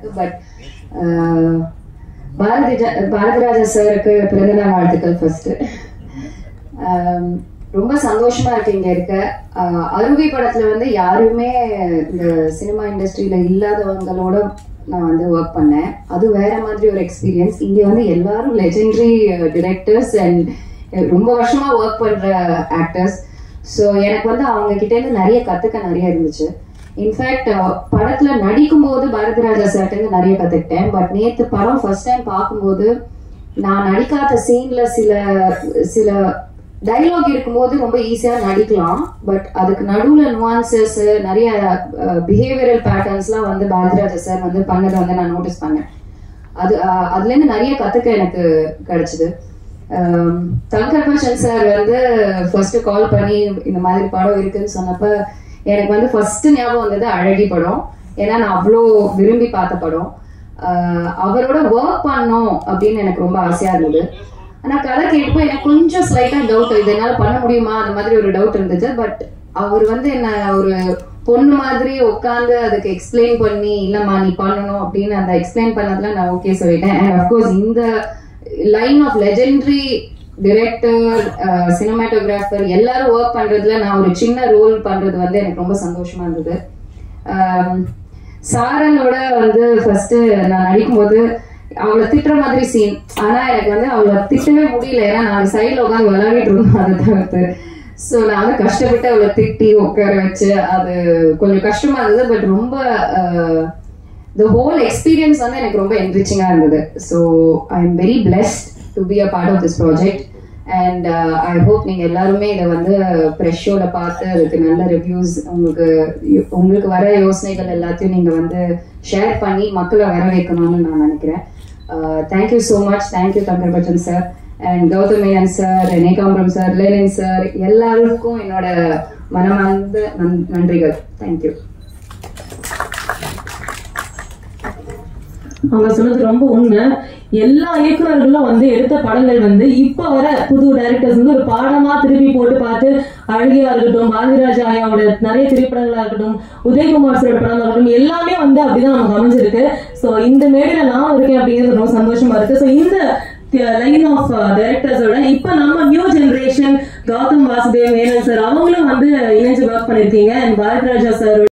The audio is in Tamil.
எனக்கு பட் பாரதி ஜா- பாரதிராஜா சாருக்கு பிறந்தநாள் வாழ்த்துக்கள் ஃபர்ஸ்ட் ரொம்ப சந்தோஷமா இருக்கு இங்க இருக்க ஆஹ் அருவி படத்துல வந்து யாருமே இந்த சினிமா இண்டஸ்ட்ரியில இல்லாதவங்களோட நான் வந்து ஒர்க் பண்ணேன் அது வேற மாதிரி ஒரு எக்ஸ்பீரியன்ஸ் இங்க வந்து எல்லாரும் லெஜெண்டரி டிரெக்டர்ஸ் அண்ட் ரொம்ப வருஷமா ஒர்க் பண்ற ஆக்டர்ஸ் ஸோ எனக்கு வந்து அவங்க கிட்ட இருந்து நிறைய கத்துக்க நிறைய இருந்துச்சு இன்ஃபேக்ட் படத்துல நடிக்கும் போது பாரதிராஜா சார்ட்ட இருந்து நிறைய கத்துக்கிட்டேன் பட் நேத்து படம் ஃபர்ஸ்ட் டைம் பார்க்கும்போது நான் நடிக்காத சீன்ல சில சில டைலாக் இருக்கும்போது ரொம்ப ஈஸியா நடிக்கலாம் பட் அதுக்கு நடுவுல நுவான்சஸ் நிறைய பிஹேவியரல் பேட்டர்ன்ஸ்லாம் வந்து பாரதிராஜா சார் வந்து பண்ணதை வந்து நான் நோட்டீஸ் பண்ணேன் அது அஹ், அதுல இருந்து நிறைய கத்துக்க எனக்கு கிடைச்சது தங்கர் பச்சன் சார் வந்து ஃபர்ஸ்ட் கால் பண்ணி இந்த மாதிரி படம் இருக்குன்னு சொன்னப்ப எனக்கு வந்து ஃபர்ஸ்ட் ஞாபகம் வந்தது அழகி படம் ஏன்னா நான் அவ்வளோ விரும்பி பார்த்த படம் அஹ், அவரோட ஒர்க் பண்ணோம் அப்படின்னு எனக்கு ரொம்ப ஆசையா இருந்தது ஆனா கதை கேட்டப்போ எனக்கு கொஞ்சம் ஸ்லைட்டா டவுட் இது என்னால பண்ண முடியுமா அந்த மாதிரி ஒரு டவுட் இருந்துச்சு பட் அவர் வந்து என்ன ஒரு பொண்ணு மாதிரி உட்காந்து அதுக்கு எக்ஸ்பிளைன் பண்ணி இல்லம்மா நீ பண்ணணும் அப்படின்னு அந்த எக்ஸ்பிளைன் பண்ணதுல நான் ஓகே சொல்லிட்டேன் அண்ட் அஃப்கோர்ஸ் இந்த line of legendary director cinematographer எல்லாரும் ஒர்க் பண்றதுல நான் ஒரு சின்ன ரோல் பண்றது வந்து எனக்கு ரொம்ப சந்தோஷமா இருந்தது ஆம், சாரலோட வந்து ஃபர்ஸ்ட் நான் நடிக்கும்போது அவளை திட்டுற மாதிரி சீன் ஆனா எனக்கு வந்து அவளை திட்டவே முடியல ஏன்னா நான் சைட்ல உட்காந்து விளையாடிட்டு இருந்தோம் அதை தவிர்த்து ஸோ நான் வந்து கஷ்டப்பட்டு அவளை திட்டி உட்கார வச்சு அது கொஞ்சம் கஷ்டமா இருந்தது பட் ரொம்ப த ஹோல் எக்ஸ்பீரியன்ஸ் வந்து எனக்கு ரொம்ப என்ரிச்சிங்கா இருந்தது so I am very blessed to be a part of this project and I hope நீங்க எல்லாருமே இதை வந்து ப்ரெஷ் ஷோல பார்த்து அதுக்கு நல்ல ரிவ்யூஸ் உங்களுக்கு உங்களுக்கு வர யோசனைகள் எல்லாத்தையும் நீங்க வந்து ஷேர் பண்ணி மக்களை வர வைக்கணும்னு நான் நினைக்கிறேன் thank you so much thank you Thangar Bachan sir and Gautham Menon sir நேகாம்பரம் சார் லேனின் சார் எல்லாருக்கும் என்னோட மனமார்ந்த நன்- நன்றிகள் தேங்க்யூ அவங்க சொன்னது ரொம்ப உண்மை எல்லா இயக்குனர்களும் வந்து எடுத்த படங்கள் வந்து இப்ப வர புது டைரக்டர்ஸ் வந்து ஒரு பாடமா திருப்பி போட்டு பார்த்து அழகியா இருக்கட்டும் பாரதிராஜ ஐயாவோட நிறைய திரைப்படங்களா இருக்கட்டும் உதயகுமார் சாரோட படமா இருக்கட்டும் எல்லாமே வந்து அப்படிதான் நமக்கு அமைஞ்சிருக்கு சோ இந்த மேடையில நான் இருக்கேன் அப்படிங்கிறது ரொம்ப சந்தோஷமா இருக்கு சோ இந்த லைன் ஆஃப் டைரக்டர்ஸோட இப்ப நம்ம new generation Gautham Vasudev Menon sir அவங்களும் வந்து இணைஞ்சு ஒர்க் பண்ணிருக்கீங்க அண்ட் பாரதிராஜா சார்